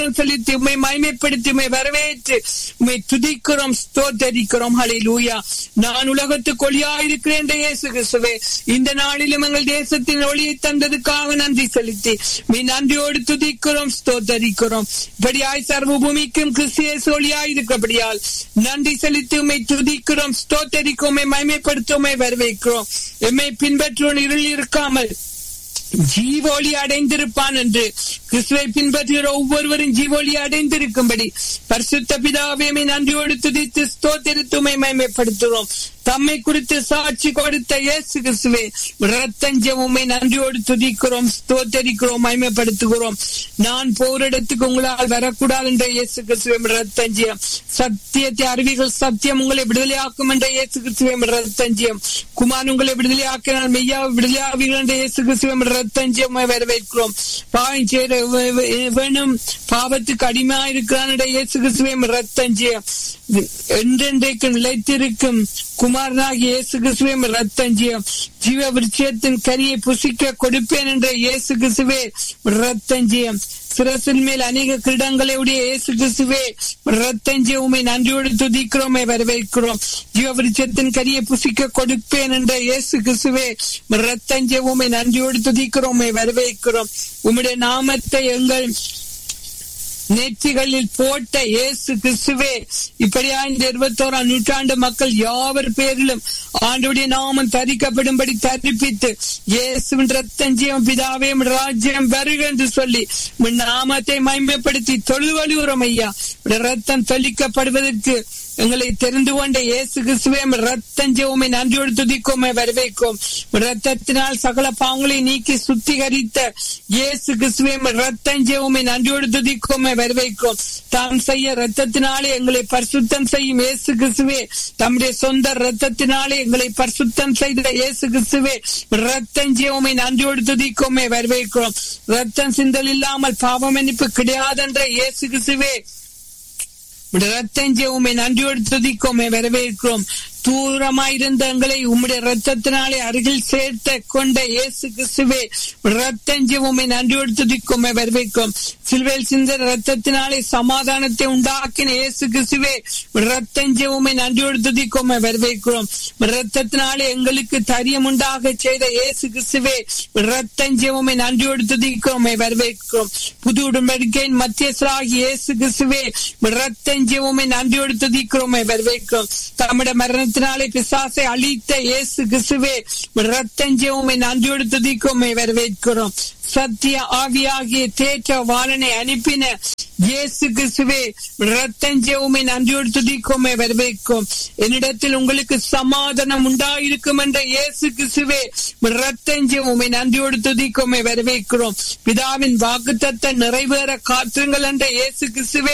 ஸ்தோத்திரம் செலுத்தி உண்மை மகிமைப்படுத்தி உண்மை வரவேற்று உண்மை துதிக்கிறோம் ஸ்தோத்தரிக்கிறோம் ஹalleluya நான் உலகத்துக்கு ஒளியாயிருக்கிறேன் என்ற இயேசு கிறிஸ்துவே இந்த நாளிலும் எங்கள் தேசத்தின் ஒளியை தந்ததுக்காக நன்றி செலுத்தி உம்மை நன்றியோடு துதிக்கிறோம் ஸ்தோத்தரிக்கிறோம் இப்படியாய் சர்வ பூமிக்கும் கிறிஸ்தியேசு ஒளியாயிருக்கிறபடியால் நன்றி செலுத்தி உண்மை துதிக்கிறோம் ஸ்தோத்தரிக்கிறோம் உம்மை மகிமைப்படுத்த உம்மை வரவேற்கிறோம் எம்மை பின்பற்றுவோன் இருள் இருக்காமல் ஜீவோலி அடைந்திருப்பான் என்று கிறிஸ்துவை பின்பற்றுகிற ஒவ்வொருவரும் ஜீவோலி அடைந்திருக்கும்படி பரிசுத்த பிதாவே நன்றியோடு துதித்து ஸ்தோத்திரித்துமை மேம்படுத்துகிறோம் தம்மை குறித்து சாட்சி கொடுத்த இயேசு கிறிஸ்துவே ரத்தஞ்சம் உண்மை நன்றியோடு துதிக்கிறோம் ஸ்தோத்தரிக்கிறோம் மயமைப்படுத்துகிறோம் நான் போரிடத்துக்கு உங்களால் வரக்கூடாது என்ற இயேசு கிறிஸ்துவே ரத்தஞ்சியம் சத்தியத்தை அறிவிகள் சத்தியம் உங்களை விடுதலையாக்கும் என்ற இயேசு கிறிஸ்துவே ரத்தஞ்சியம் குமார் உங்களை விடுதலையாக்கினால் மெய்யா விடுதலையாவீர்கள் என்ற இயேசு கிறிஸ்துவே ரத்தஞ்சியம் வரவேற்கிறோம் பாவம் செய்ய வேணும் பாவத்துக்கு அடிமையா இருக்கிறான் என்ற இயேசு கிறிஸ்துவே ரத்தஞ்சியம் என்றென்றைக்கும் நிலைத்திருக்கும் குமாரனாகிய இயேசு கிறிஸ்துவே ரத்தஞ்சியம் ஜீவ விருட்சத்தின் கனியை புசிக்க கொடுப்பேன் என்ற இயேசு கிறிஸ்துவே ரத்தஞ்சியம் சிரசின் மேல் அநேக கிரீடங்களை உடைய இயேசு கிறிஸ்துவே ரத்தஞ்சிய உமை நன்றியோடு துதிக்கிறோமே வரவேற்கிறோம் ஜீவ விருட்சத்தின் கரியை புசிக்க கொடுப்பேன் என்ற இயேசு கிறிஸ்துவே ரத்தஞ்சிய உமை நன்றியோடு துதிக்கிறோமே வரவேற்கிறோம் உம்முடைய நாமத்தை எங்கள் நெற்றிகளில் போட்ட இயேசு கிறிஸ்துவே இப்படியா இந்த இருபத்தோராம் நூற்றாண்டு மக்கள் யாவர் பேரிலும் ஆண்டுடைய நாமம் தரிக்கப்படும்படி தரிப்பித்து இயேசுவின் ரத்தஞ்சியம் பிதாவையும் ராஜ்யம் வருக என்று சொல்லி உன் நாமத்தை மயம்பப்படுத்தி தொழுவழுகிறோம் ஐயா ரத்தம் தொலிக்கப்படுவதற்கு எங்களை தெரிந்து கொண்ட இயேசு கிறிஸ்துவே ரத்தம் ஜெவமை நன்றியோடு துதிக்கோமே வரவேற்கும் ரத்தத்தினால் சகல பாவங்களை நீக்கி சுத்திகரித்த இயேசு கிறிஸ்துவே ரத்தம் ஜெவமை நன்றியோடு துதிக்கோமே வரவேற்கும் தாம் செய்ய ரத்தத்தினாலே எங்களை பரிசுத்தம் செய்யும் இயேசு கிறிஸ்துவே தம்முடைய சொந்த ரத்தத்தினாலே எங்களை பரிசுத்தம் செய்த இயேசு கிறிஸ்துவே ரத்தம் ஜெவமை நன்றியோடு துதிக்கோமே வரவேற்கிறோம் ரத்தம் சிந்தல் இல்லாமல் பாவம் மன்னிப்பு கிடையாதென்ற இயேசு கிறிஸ்துவே ரத்தஞ்சே உண்மை நன்றியோடு துதிக்கோமே வரவேற்கிறோம் தூரமாயிருந்த எங்களை உம்முடைய ரத்தத்தினாலே அருகில் சேர்த்த கொண்ட இயேசு கிறிஸ்துவே ரத்தஞ்சே உண்மை நன்றியோடு துதிக்கோமே வரவேற்கும் சில்வேல் சிந்த ரத்தத்தினாலே சமாதானத்தை உண்டாக்கின இயேசு கிறிஸ்துவே ரத்தஞ்சே உண்மை நன்றியோடு துதிக்கோமே வரவேற்கிறோம் ரத்தத்தினாலே எங்களுக்கு தரியம் உண்டாக செய்த இயேசு கிறிஸ்துவே ரத்தஞ்சே உண்மை நன்றியோடு துதிக்கோமே வரவேற்கிறோம் புது உடன்படிக்கையின் மத்தியஸ்தராகி இயேசு கிறிஸ்துவே ரத்தஞ்சே உண்மை நன்றியோடு துதிக்கிறோமே வரவேற்கிறோம் தம்முடைய மரண ரத்தத்தினாலே பிசாசை அழித்த இயேசு கிறிஸ்துவே ரத்தஞ்சவுமை நன்றியோடு துதிக்கோமை வரவேற்கிறோம் சத்திய ஆவியாகிய தேற்ற வாழனை அனுப்பின இயேசு கிறிஸ்துவே ரத்தஞ்சவுமை நன்றியோடு துதிக்கோமை வரவேற்கும் என்னிடத்தில் உங்களுக்கு சமாதானம் உண்டாயிருக்கும் என்ற இயேசு கிறிஸ்துவே ரத்தஞ்சவுமை நன்றியோடு துதிக்கோமை வரவேற்கிறோம் பிதாவின் வாக்குத்தத்தை நிறைவேற காற்றுங்கள் என்ற இயேசு கிறிஸ்துவே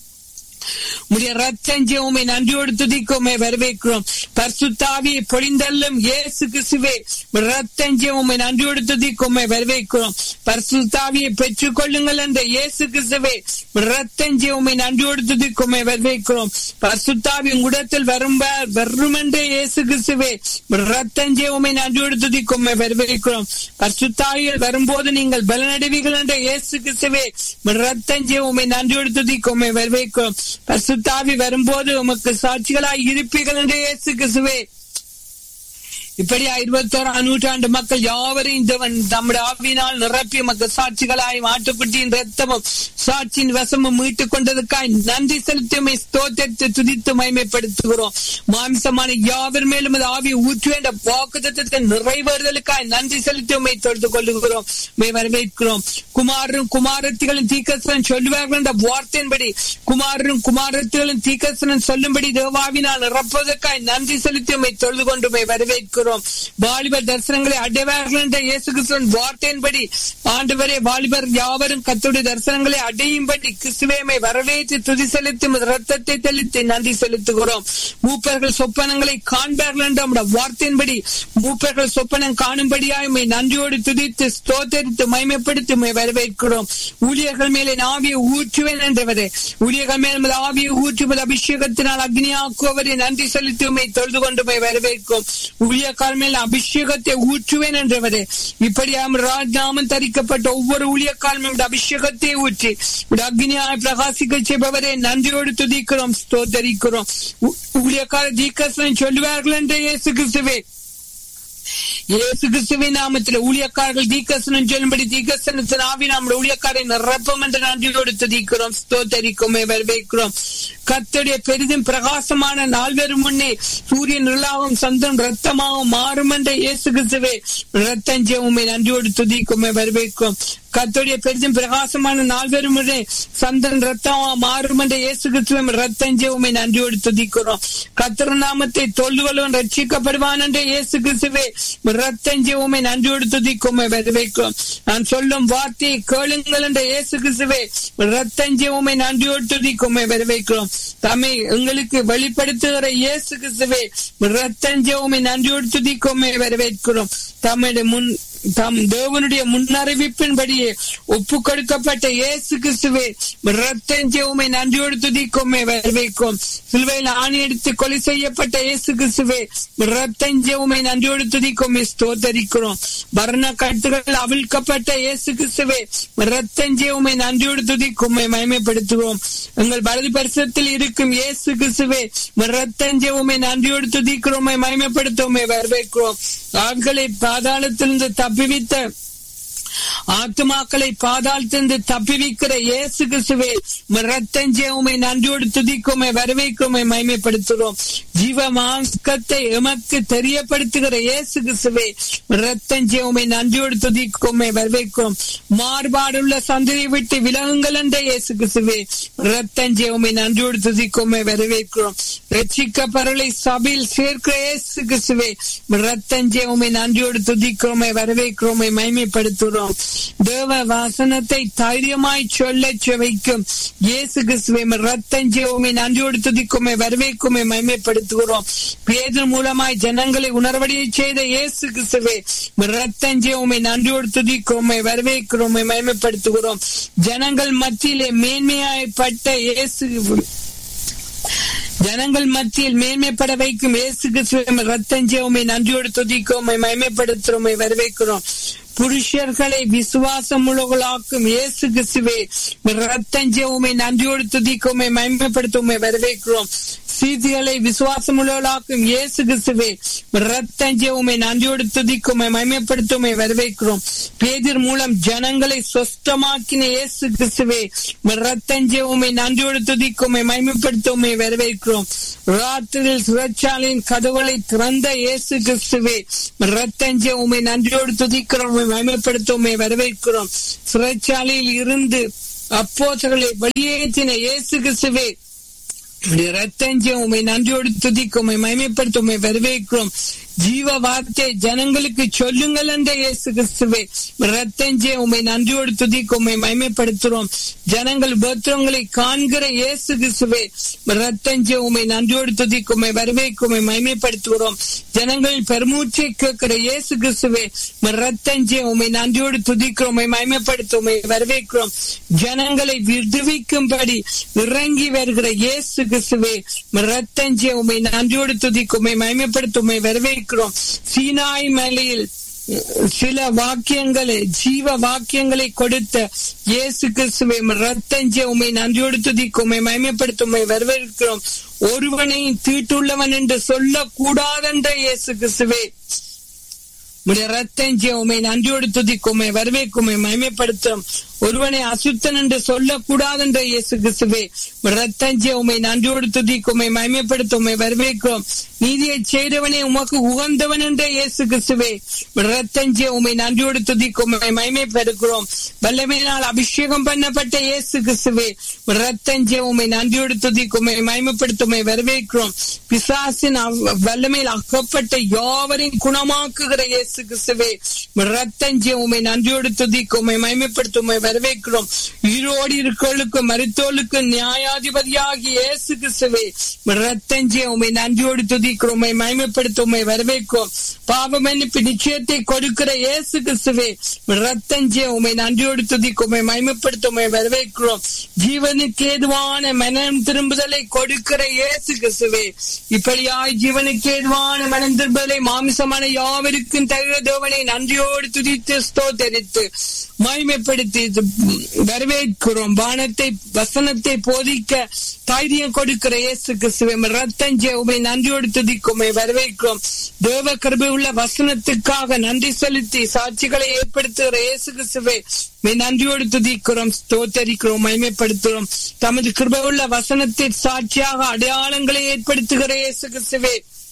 உடைய ரத்தஞ்சவுமை நன்றியோடு துதிக்கோமே வரவேற்கிறோம் பர்சுத்தாவியை பொழிந்தல்லும் இயேசு கிறிஸ்துவே ரத்தஞ்சவுமை நன்றியோடு துதிக்கோமே வரவேற்கிறோம் பர்சுத்தாவியை பெற்றுக் கொள்ளுங்கள் என்ற இயேசு கிறிஸ்துவே ரத்தஞ்சவுமை நன்றியோடு துதிக்கோமே வரவேற்கிறோம் பர்சுத்தாவி உங்களிடத்தில் வரும் வரும் என்ற இயேசு கிறிஸ்துவே ரத்தஞ்சவுமை நன்றியோடு துதிக்கோமே வரவேற்கிறோம் பர்சுத்தாவியில் வரும்போது நீங்கள் பலனடைவீர்கள் என்ற இயேசு கிறிஸ்துவே ரத்தஞ்சவுமை நன்றியோடு துதிக்கோமே வரவேற்கிறோம் பசுத்தாவி வரும்போது உமக்கு சாட்சிகளாய் இருப்பீர்கள் என்று இயேசு கிறிஸ்துவே இப்படியா இருபத்தோராம் நூற்றாண்டு மக்கள் யாவரையும் தேவன் தம்முடைய ஆவியினால் நிரப்பி மக்கள் சாட்சிகளாய் மாட்டுக்குட்டியின் ரத்தமும் சாட்சியின் வசமும் மீட்டுக் கொண்டதுக்காய் நன்றி செலுத்தியுமை ஸ்தோத்திரத்தை துதித்து மயமைப்படுத்துகிறோம் மாம்சமான யாவர் மேலும் அது ஆவியை ஊற்று என்ற வாக்குத்தத்தை நிறைவேறுதலுக்காய் நன்றி செலுத்தியுமை தொழுது கொள்ளுகிறோம் மே வரவேற்கிறோம் குமாரரும் குமாரத்திகளும் தீக்கசனன் சொல்லுவார்கள் என்ற வார்த்தையின்படி குமாரரும் குமாரத்திகளும் தீக்கசனன் சொல்லும்படி தேவாவினால் நிரப்புவதற்காய் நன்றி செலுத்தியுமை தொழுது கொண்டு மே வரவேற்கிறோம் வாலிபர் தரிசனங்களை அடைவார்கள் என்ற இயேசு கிறிஸ்துவின் வார்த்தையின்படி ஆண்டவரே வாலிபர் யாவரும் கத்துடைய தரிசனங்களை அடையும்படி கிறிஸ்துவேமை வரவேற்று துதி செலுத்தும் ரத்தத்தை தெளித்து நன்றி செலுத்துகிறோம் மூப்பர்கள் சொப்பனங்களை காண்பார்கள் என்ற நம்முடைய வார்த்தையின்படி மூப்பர்கள் சொப்பனம் காணும்படியாய் உம்மை நன்றியோடு துதித்து ஸ்தோத்தரித்து மயமைப்படுத்தி உம்மை வரவேற்கிறோம் ஊழியர்கள் மேலே ஆவியை ஊற்றுவேன் என்றவரே ஊழியர்கள் மேல் ஆவியை ஊற்றுவது அபிஷேகத்தினால் அக்னியாக்குவரை நன்றி செலுத்தி உம்மை தொழுது கொண்டு உம்மை வரவேற்கும் ஊழியர்கள் ஊழியக்காரன் மேல் அபிஷேகத்தை ஊற்றுவேன் என்றவரே இப்படியாம் ராஜ்நாமம் தரிக்கப்பட்ட ஒவ்வொரு ஊழியக்காரனும் அபிஷேகத்தை ஊற்றி அக்னியாய் பிரகாசிக்க செய்பவரே நன்றியோடு துதிக்கிறோம் ஸ்தோத்தரிக்கிறோம் ஊழியக்கார தீக்கசன் சொல்லுவார்கள் என்று இயேசு கிறிஸ்துவே இயேசு கிறிஸ்துவின் நாமத்தில் ஊழியக்காரர்கள் தீக்கசனம் சொல்லும்படி தீக்கசனத்தின் ஆவி நம்முடைய ஊழியக்காரை நிரப்பம் என்று நன்றியோடு துதிக்கிறோம் ஸ்தோத்தரிக்கும் வரவேற்கிறோம் கத்துடைய பெரிதும் பிரகாசமான நால்வரும் முன்னே சூரியன் நிலாவும் சந்தம் ரத்தமாகவும் மாறும் என்ற இயேசு கிறிஸ்துவே ரத்தஞ்சவுமை நன்றியோடு துதிக்குமே வரவேற்கும் கத்துடைய பெரிதும் பிரகாசமான நால்வரும் முன்னே சந்தன் ரத்தமா மாறும் என்ற இயேசு கிறிஸ்துவம் ரத்தஞ்சவுமை நன்றியோடு துதிக்கிறோம் கத்திர நாமத்தை தொல்லுவலும் ரட்சிக்கப்படுவான் என்ற இயேசு கிறிஸ்துவே ரத்தஞ்சவுமை நன்றியோடு துதிக்குமே வரவேற்கும் நான் சொல்லும் வார்த்தையை கேளுங்கள் என்ற இயேசு கிறிஸ்துவே ரத்தஞ்சவுமை நன்றியோடு துதிக்குமே வரவேற்கிறோம் தம்மை எங்களுக்கு வெளிப்படுத்துகிற இயேசு கிறிஸ்துவே ரத்தஞ்சவுமை நன்றியோடு துதிக்குமே வரவேற்கிறோம் தம்முடைய முன் தம் தேவனுடைய முன்னறிவிப்பின்படியே ஒப்பு கொடுக்கப்பட்ட இயேசு கிறிஸ்துவே ரத்தஞ்சவுமை நன்றியோடு துதிக்குமே வரவேற்கும் சிலுவையில் ஆணி எடுத்து கொலை செய்யப்பட்ட இயேசு கிறிஸ்துவே ரத்தஞ்சவுமை நன்றியோடு துதிக்குமே ஸ்தோத்தரிக்கிறோம் வர்ண கட்டுகள் அவிழ்க்கப்பட்ட இயேசு கிறிஸ்துவே ரத்தஞ்சவுமை நன்றியோடு துதிக்குமே மயமைப்படுத்துவோம் எங்கள் வலது பரிசத்தில் இருக்கும் இயேசு கிறிஸ்துவே ரத்தஞ்சவுமை நன்றியோடு துதிக்கிறோமே மயமைப்படுத்துவோமே வரவேற்கிறோம் ஆண்களை பாதாளத்திலிருந்து தப்பிவித்த ஆத்துமாக்களை பாதாளத்திலிருந்து தப்பிவிக்கிற இயேசு கிறிஸ்துவே ரத்தஞ்சேவுமை நன்றியோடு துதிக்குமே வரவேற்குமே மைமைப்படுத்துகிறோம் ஜீவ மாஸ்கத்தை எமக்கு தெரியப்படுத்துகிற இயேசு கிறிஸ்துவே ரத்தஞ்சேவுமை நன்றியோடு துதிக்குமே வரவேற்கிறோம் மாறுபாடுள்ள சந்ததியை விட்டு விலகுங்கள் என்ற இயேசு கிறிஸ்துவே ரத்தஞ்சேவுமை நன்றியோடு துதிக்குமே வரவேற்கிறோம் ரட்சிக்க பரலை சபையில் சேர்க்கிற இயேசு கிறிஸ்துவே ரத்தஞ்சேவுமை நன்றியோடு துதிக்கிறோமே வரவேற்கிறோமே மைமைப்படுத்துகிறோம் தேவ வாசனத்தை தைரியமாய் சொல்ல வைக்கும் இயேசு கிறிஸ்துவை ரத்தஞ்சேவுமை நன்றியோடு துதிக்குமே வரவேற்குமே மைமைப்படுத்துகிறோம் பேதர் மூலமாய் ஜனங்களை உணர்வடைய செய்த இயேசு கிறிஸ்துவை ரத்தஞ்சேவுமை நன்றியோடு துதிக்குமே வரவேற்கிறோமே மைமைப்படுத்துகிறோம் ஜனங்கள் மத்தியிலே மேன்மையாய்ப்பட்ட இயேசு ஜனங்கள் மத்தியில் மேன்மைப்பட வைக்கும் இயேசு கிறிஸ்துவை ரத்தஞ்சேவுமை நன்றியோடு துதிக்கோமை மயமைப்படுத்துறோமை வரவேற்கிறோம் புருஷர்களை விசுவாசம் உள்ளவர்களாக்கும் இயேசு கிறிஸ்துவே ரத்தஞ்சவுமை நன்றியோடு துதிக்குமை மயமைப்படுத்துமை வரவேற்கிறோம் சீதிகளை விசுவாசம் உள்ளவர்களாக்கும் இயேசு கிறிஸ்துவே ரத்தஞ்சவுமை நன்றியோடு துதிக்குமை மயமைப்படுத்துமை வரவேற்கிறோம் பேதிர் மூலம் ஜனங்களை சொஸ்தமாக்கின இயேசு கிறிஸ்துவே ரத்தஞ்சவுமை நன்றியோடு துதிக்குமை மயமைப்படுத்துமை வரவேற்கிறோம் ராத்திரியில் சிறைச்சாலையின் கதவுகளை திறந்த இயேசு கிறிஸ்துவே ரத்தஞ்சவுமை நன்றியோடு துதிக்கிறோம் மயமைப்படுத்துவோமே வரவேற்கிறோம் சிறைச்சாலையில் இருந்து அப்போசர்களை வெளியேற்றின இயேசு கிறிஸ்துவே ரத்தஞ்சம் உமை நன்றியோடு துதிக்கும் உமை மயமைப்படுத்த உமை வரவேற்கிறோம் ஜீவ வார்த்தை ஜனங்களுக்கு சொல்லுங்கள் என்ற இயேசு கிறிஸ்துவே ரத்தஞ்சே உமை நன்றியோடு துதிக்கும் உமை மயமைப்படுத்துறோம் ஜனங்கள் பத்திரங்களை காண்கிற இயேசு கிறிஸ்துவே ரத்தஞ்சே உமை நன்றியோடு துதிக்கும் உமை வரவேற்கும் உமை மயமைப்படுத்துகிறோம் ஜனங்கள் பெருமூச்சை கேட்கிற இயேசு கிறிஸ்துவே ரத்தஞ்சே உமை நன்றியோடு துதிக்கிறோம் உமை மயமைப்படுத்தும் உமை வரவேற்கிறோம் ஜனங்களை விடுவிக்கும்படி இறங்கி வருகிற இயேசு கிறிஸ்துவே ரத்தஞ்சே உமை நன்றியோடு துதிக்கும் உமை மயமைப்படுத்தும் உமை வரவேற்கிறோம் சீனாய் மலையில் சில வாக்கியங்களை ஜீவ வாக்கியங்களை கொடுத்த இயேசு கிறிஸ்துவை ரத்தஞ்சே உமை நன்றியோடு துதிக்கும் உமை மயமைப்படுத்தும் உமை வரவேற்கிறோம் ஒருவனையும் தீட்டுள்ளவன் என்று சொல்லக்கூடாதென்ற இயேசு கிறிஸ்துவே உடைய ரத்தஞ்சே உமை நன்றியோடு துதிக்கும் உமை வரவேற்கும் உமை மயமைப்படுத்தும் ஒருவனை அசுத்தன் என்று சொல்லக்கூடாது என்ற இயேசு கிறிஸ்துவே ரத்தஞ்சே உமை நன்றியோடு துதிக்கும் உமை மயமைப்படுத்தும் உமை வரவேற்கும் நீதியை செய்தவனே உமக்கு உகந்தவன் என்ற இயேசு கிறிஸ்துவே ரத்தஞ்சே உமை நன்றியோடு துதிக்கும் உமை மயமைப்படுகிறோம் வல்லமையினால் அபிஷேகம் பண்ணப்பட்ட இயேசு கிறிஸ்துவே ரத்தஞ்சே உமை நன்றியோடு துதிக்கும் உமை மயமைப்படுத்தும் உமை வரவேற்கிறோம் பிசாசின் வல்லமையில் அகப்பட்ட யாவரையும் குணமாக்குகிற இயேசு கிறிஸ்துவே ரத்தஞ்சே உமை நன்றியோடு துதிக்கும் உமை மயமைப்படுத்தும் உமை வரவேற்கிறோம் ஈரோடு இருக்கோளுக்கும் மருத்துவர்களுக்கும் நியாயாதிபதியாகி இயேசு கிறிஸ்துவே ரத்தஞ்சே உமை நன்றியோடு துதிக்கிறோம் உமை மயமைப்படுத்த உமை வரவேற்கும் பாவ மன்னிப்பு நிச்சயத்தை கொடுக்கிற இயேசு கிறிஸ்துவே ரத்தஞ்சே உமை நன்றியோடு துதிக்கும் உமை மயமைப்படுத்த உமை வரவேற்கிறோம் ஜீவனுக்கு ஏதுவான மனம் திரும்புதலை கொடுக்கிற இயேசு கிறிஸ்துவே இப்படியாய் ஜீவனுக்கு ஏதுவான மனம் திரும்புதலை மாமிசமான யாவருக்கும் தகுந்த தேவனை நன்றியோடு துதித்து ஸ்தோத்தரித்து மகிமைப்படுத்தி வரவேற்கிறோம் வானத்தை வசனத்தை போதிக்க தைரியம் கொடுக்கிற இயேசு கிறிஸ்துவை ரத்தஞ்சே உமை நன்றியோடு துதிக்குமை வரவேற்கிறோம் தேவ கருபை உள்ள வசனத்துக்காக நன்றி செலுத்தி சாட்சிகளை ஏற்படுத்துகிற இயேசு கிறிஸ்துவை நன்றியோடு துதிக்கிறோம் ஸ்தோத்தரிக்கிறோம் மகிமைப்படுத்துகிறோம் தமது கிருபை உள்ள வசனத்தின் சாட்சியாக அடையாளங்களை ஏற்படுத்துகிற இயேசு கிறிஸ்துவே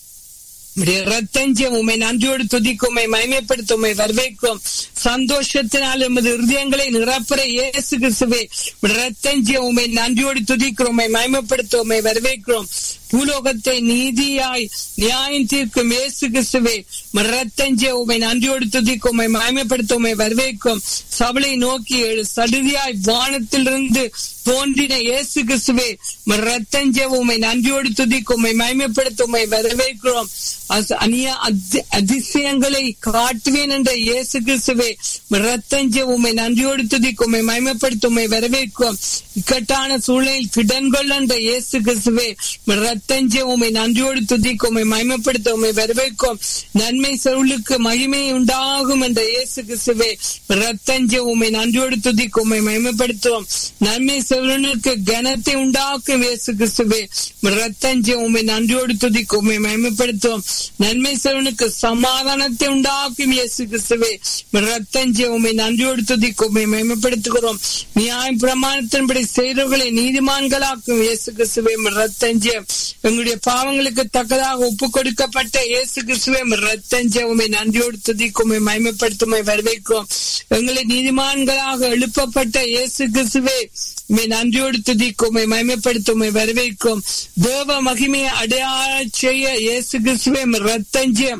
ரத்தஞ்சம் உமை நன்றியோடு துதிக்கும் உமை மயமைப்படுத்தும் உமை வரவேற்கும் சந்தோஷத்தினால் எமது இருதயங்களை நிரப்புற இயேசு கிறிஸ்துவே ரத்தஞ்சம் உமை நன்றியோடு துதிக்கிறோம் உமை மயமைப்படுத்தும் உமை வரவேற்கிறோம் பூலோகத்தை நீதியாய் நியாயம் தீர்க்கும் இயேசு கிறிஸ்துவே ரத்தஞ்சே உமை நன்றியோடு துதிக்கும் உமை மயமைப்படுத்தும் உமை வரவேற்கும் சபலை நோக்கி சடுதியாய் வானத்திலிருந்து தோன்றின இயேசு கிறிஸ்துவே ரத்தஞ்சே உமை நன்றியோடு துதிக்கும் உமை மயமைப்படுத்தும் உமை வரவேற்கிறோம் அந்நிய அதிசயங்களை காட்டுவேன் என்ற இயேசு கிறிஸ்துவே ரத்தஞ்ச உமை நன்றியோடு துதிக்கும் உமை மயமப்படுத்தும் உமை வரவேற்கும் இக்கட்டான சூழலில் கிடன்கொள் என்ற இயேசு கிறிஸ்துவே ரத்தஞ்ச உமை நன்றியோடு துதிக்கும் உமை மயமப்படுத்த உமை வரவேற்கும் நன்மை சொருளுக்கு மகிமை உண்டாகும் என்ற இயேசு கிறிஸ்துவே ரத்தஞ்ச உமை நன்றியோடு துதிக்கும் உமை மயமப்படுத்துவோம் நன்மை சொருளுக்கு கனத்தை உண்டாக்கும் இயேசு கிறிஸ்துவே ரத்தஞ்ச உமை நன்றியோடு துதிக்கும் உமை மயமப்படுத்துவோம் நன்மை செவனுக்கு சமாதானத்தை உண்டாக்கும் இயேசு கிறிஸ்துவே ரத்தஞ்சே உண்மை நன்றியோடு துதிக்கும் உண்மை மேம்படுத்துகிறோம் நியாய பிரமாணத்தின்படி செய்தவர்களை நீதிமான்களாக்கும் இயேசு கிறிஸ்துவே ரத்தஞ்சே எங்களுடைய பாவங்களுக்கு தக்கதாக ஒப்பு கொடுக்கப்பட்ட இயேசு கிறிஸ்துவே ரத்தஞ்சே உண்மை நன்றியோடு துதிக்கும் உண்மை மயமைப்படுத்தும் வரவேற்கும் எங்களை நீதிமான்களாக எழுப்பப்பட்ட இயேசு கிறிஸ்துவே உண்மை நன்றியோடு துதிக்கும் உண்மை மயமைப்படுத்தும் வரவேற்கும் தேவ மகிமையை அடையாள செய்ய இயேசு கிறிஸ்துவே ரத்தஞ்சம்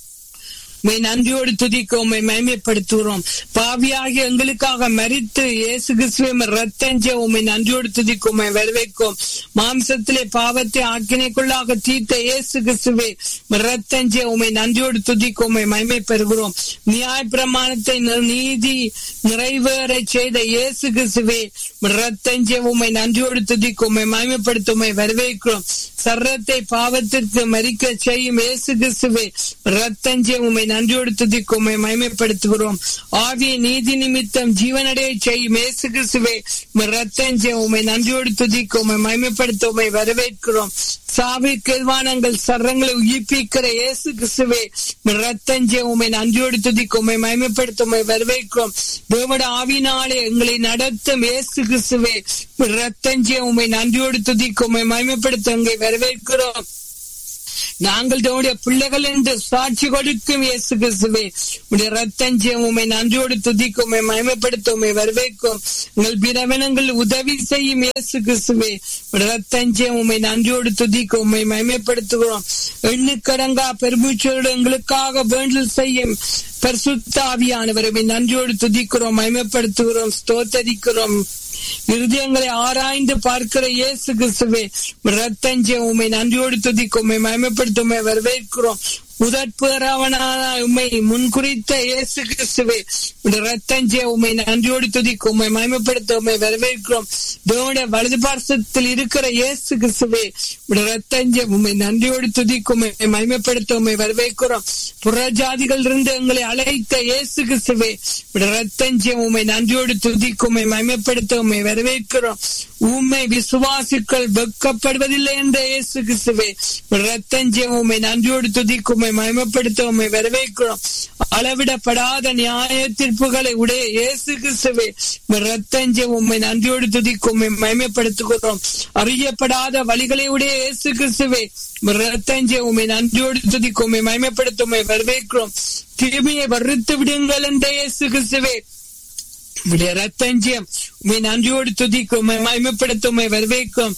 உமை நன்றியோடு துதிக்க உண்மை மயமைப்படுத்துகிறோம் பாவியாகி எங்களுக்காக மறித்து இயேசு கிறிஸ்துவை ரத்தஞ்ச உண்மை நன்றியோடு துதிக்க உண்மை வரவேற்கும் மாம்சத்திலே பாவத்தை ஆக்கினைக்குள்ளாக தீர்த்த இயேசு கிறிஸ்துவே ரத்தஞ்ச உண்மை நன்றியோடு துதிக்க உண்மை மயமை பெறுகிறோம் நியாய பிரமாணத்தை நீதி நிறைவேற செய்த இயேசு கிறிஸ்துவே ரத்தஞ்ச உண்மை நன்றியோடு துதிக்க உண்மை மயமைப்படுத்த உண்மை வரவேற்கிறோம் சர்ரத்தை பாவத்திற்கு மறிக்க செய்யும் இயேசு கிறிஸ்துவே ரத்தஞ்சே உண்மை நன்றியோடு துதிக்கும் உண்மை மயமைப்படுத்துகிறோம் ஆவிய நீதி நிமித்தம் ஜீவனடைய செய்யும் இயேசு கிறிஸ்துவே ரத்தஞ்சே உண்மை நன்றியோடு துதிக்கும் உண்மை மயமைப்படுத்த உண்மை வரவேற்கிறோம் சாவிற்கு எதிர்வானங்கள் சர்ரங்களை உயிர்ப்பிக்கிற இயேசு கிறிஸ்துவே ரத்தஞ்சே உண்மை நன்றியோடு துதிக்கும் உண்மை மயமைப்படுத்த உண்மை வரவேற்கிறோம் தேவட ஆவினாலே எங்களை நடத்தும் இயேசு கிறிஸ்துவே ரத்தஞ்சே உண்மை நன்றியோடு துதிக்கும் உண்மை மயமைப்படுத்த உங்களை வரவேற்கிறோம் நாங்கள் தன்னுடைய பிள்ளைகள் என்று சாட்சி கொடுக்கும் இயேசு கிறிஸ்துவே உடைய ரத்தஞ்சம் உண்மை நன்றியோடு துதிக்கும் உண்மை மயமைப்படுத்த உண்மை வரவேற்கும் உங்கள் பிரவனங்கள் உதவி செய்யும் இயேசு கிறிஸ்துவே ரத்தஞ்சம் உண்மை நன்றியோடு துதிக்கும் உண்மை மயமைப்படுத்துகிறோம் எண்ணுக்கடங்கா பெருமூச்சோடு எங்களுக்காக வேண்டல் செய்யும் பரிசுத்தாவியானவரை நன்றியோடு துதிக்கிறோம் மயமைப்படுத்துகிறோம் ஸ்தோத்தரிக்கிறோம் இருதயங்களை ஆராய்ந்து பார்க்கிற இயேசு கிறிஸ்துவே ரத்தஞ்சே உண்மை நன்றியோடு துதிக்கும் உண்மை மயமைப்படுத்த உண்மை வரவேற்கிறோம் முதற்பேராவனான உண்மை முன்குறித்த இயேசு கிறிஸ்துவே ரத்தஞ்சே உண்மை நன்றியோடு துதிக்கும் உண்மை மயமைப்படுத்த உண்மை வரவேற்கிறோம் தேவனுடைய வலது பார்சத்தில் இருக்கிற இயேசு கிறிஸ்துவே ரத்தஞ்சே உண்மை நன்றியோடு துதிக்கும் உண்மை மயமைப்படுத்த உண்மை வரவேற்கிறோம் புறஜாதிகள் இருந்து எங்களை அழைத்த இயேசு கிறிஸ்துவே ரத்தஞ்சே உண்மை நன்றியோடு துதிக்கும் உண்மை மயமைப்படுத்த உண்மை வரவேற்கிறோம் உண்மை விசுவாசிகள் வெட்கப்படுவதில்லை என்ற இயேசு கிறிஸ்துவே ரத்தஞ்சே உண்மை நன்றியோடு துதிக்கும் உண்மை மயமப்படுத்த உண்மை வரவேற்கிறோம் அளவிடப்படாத நியாய தீர்ப்புகளை உடைய இயேசு கிறிஸ்துவே ரத்தஞ்சே உண்மை நன்றியோடு துதிக்கும் உண்மை மயமப்படுத்துகிறோம் அறியப்படாத வழிகளை உடைய இயேசு கிறிஸ்துவே ரத்தஞ்சே உண்மை நன்றியோடு துதிக்கும் உண்மை மயமப்படுத்த உண்மை வரவேற்கிறோம் தீமையை வறுத்து விடுங்கள் என்ற இயேசு கிறிஸ்துவே உடைய ரத்தஞ்சியம் உண்மை நன்றியோடு துதிக்கும் உண்மை மயமப்படுத்த உண்மை வரவேற்கும்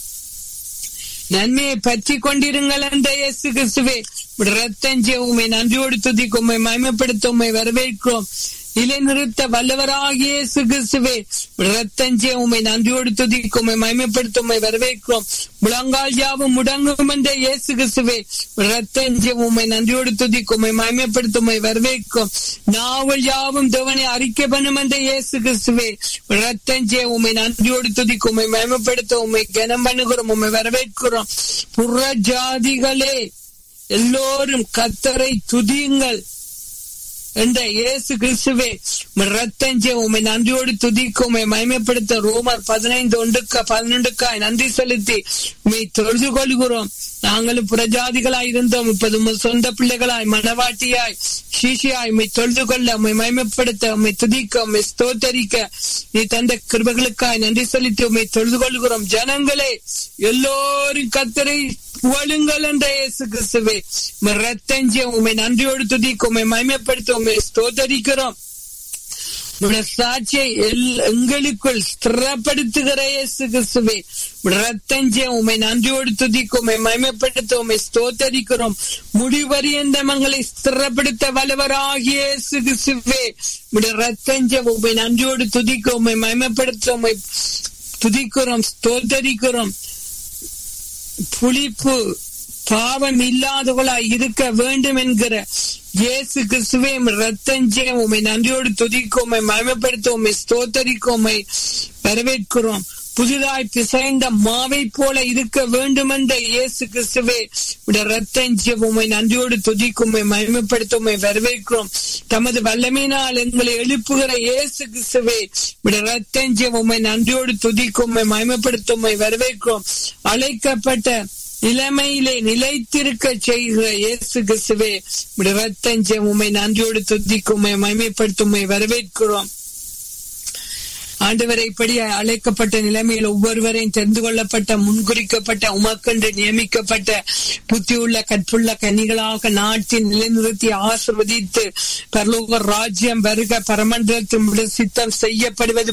நன்மையை பற்றி கொண்டிருங்கள் என்ற இயேசு கிறிஸ்துவே ரத்தஞ்சே உண்மை நன்றியோடு துதிக்கும் உண்மை மயமப்படுத்த உண்மை வரவேற்கிறோம் நிலைநிறுத்த வல்லவராகிய இயேசு கிறிஸ்துவே ரத்தஞ்சே உமை நன்றியோடு துதிக்கும் உம்மை மகிமைப்படுத்த உம்மை வரவேற்கிறோம் முழங்கால் யாவும் முடங்கும் என்ற இயேசு கிறிஸ்துவே ரத்தஞ்சே உம்மை நன்றியோடு துதிக்கும் உம்மை மகிமைப்படுத்த உம்மை வரவேற்கும் நாவல் யாவும் தேவனை அறிக்கை பண்ணும் என்ற இயேசு கிறிஸ்துவே ரத்தஞ்சே உம்மை நன்றியோடு துதிக்கும் உம்மை மகிமைப்படுத்த உம்மை கனம் பண்ணுகிறோம் உம்மை வரவேற்கிறோம் புற ஜாதிகளே எல்லோரும் கத்தரை துதியுங்கள் என்ற இயேசு கிறிஸ்துவே ரத்தஞ்சே உண்மை நன்றியோடு துதிக்கும் உண்மை மயமைப்படுத்த ரோமர் பதினைந்து ஒன்றுக்கா பதினொன்றுக்காய் நன்றி செலுத்தி உண்மை தொழுது கொள்கிறோம் நாங்களும் புறஜாதிகளாய் இருந்தோம் இப்போது உங்கள் சொந்த பிள்ளைகளாய் மனவாட்டியாய் சீஷியாய் உண்மை தொழுது கொள்ள உண்மை மயமைப்படுத்த உண்மை துதிக்க உண்மை ஸ்தோத்தரிக்க நீ தந்த கிருபகளுக்காய் நன்றி செலுத்தி உண்மை தொழுது கொள்கிறோம் ஜனங்களே எல்லோரும் கத்தரை புகழுங்கள் என்ற இயேசு கிறிஸ்துவே ரத்தஞ்சே உண்மை நன்றியோடு துதிக்க உண்மை மயமைப்படுத்த உண்மை ஸ்தோத்தரிக்கிறோம் சாட்சியை எங்களுக்குள் ஸ்திரப்படுத்துகிற இயேசு கிறிஸ்துவே ரத்தஞ்சே உண்மை நன்றியோடு துதிக்க உண்மை மயமைப்படுத்த உண்மை ஸ்தோத்தரிக்கிறோம் முடிவரியந்தமங்களை ஸ்திரப்படுத்த வல்லவராகிய இயேசு கிறிஸ்துவே ரத்தஞ்சே உண்மை நன்றியோடு துதிக்க உண்மை மயமைப்படுத்த உண்மை துதிக்கிறோம் ஸ்தோத்தரிக்கிறோம் புளிப்பு பாவம் இல்லாதவளாய் இருக்க வேண்டும் என்கிற இயேசு கிறிஸ்துவே ரத்தஞ்சே உண்மை நன்றியோடு துதிக்கும் உண்மை மயமப்படுத்த உண்மை ஸ்தோத்தரிக்கும் உண்மை வரவேற்கிறோம் புதிதாய் பிசைந்த மாவை போல இருக்க வேண்டும் என்ற இயேசு கிறிஸ்துவே ரத்தஞ்சே உண்மை நன்றியோடு துதிக்கும் உண்மை மயமப்படுத்த உண்மை வரவேற்கிறோம் தமது வல்லமையினால் எங்களை எழுப்புகிற இயேசு கிறிஸ்துவே ரத்தஞ்சே உண்மை நன்றியோடு துதிக்கும் உண்மை மயமப்படுத்த உண்மை வரவேற்கிறோம் அழைக்கப்பட்ட நிலைமையிலே நிலைத்திருக்க செய்கிற இயேசு கிறிஸ்துவே ரத்தஞ்சே உண்மை நன்றியோடு துதிக்கும் உண்மை மயமைப்படுத்தும் உண்மை வரவேற்கிறோம் ஆண்டவரை இப்படி அழைக்கப்பட்ட நிலைமையில் ஒவ்வொருவரையும் தெரிந்து கொள்ளப்பட்ட முன்குறிக்கப்பட்ட உமக்கென்று நியமிக்கப்பட்ட புத்தியுள்ள கற்புள்ள கனிகளாக நாட்டின் நிலைநிறுத்தி ஆசிர்வதித்து பரலோக ராஜ்யம் வருக பரமண்டலத்தின் சித்தம் செய்யப்படுவது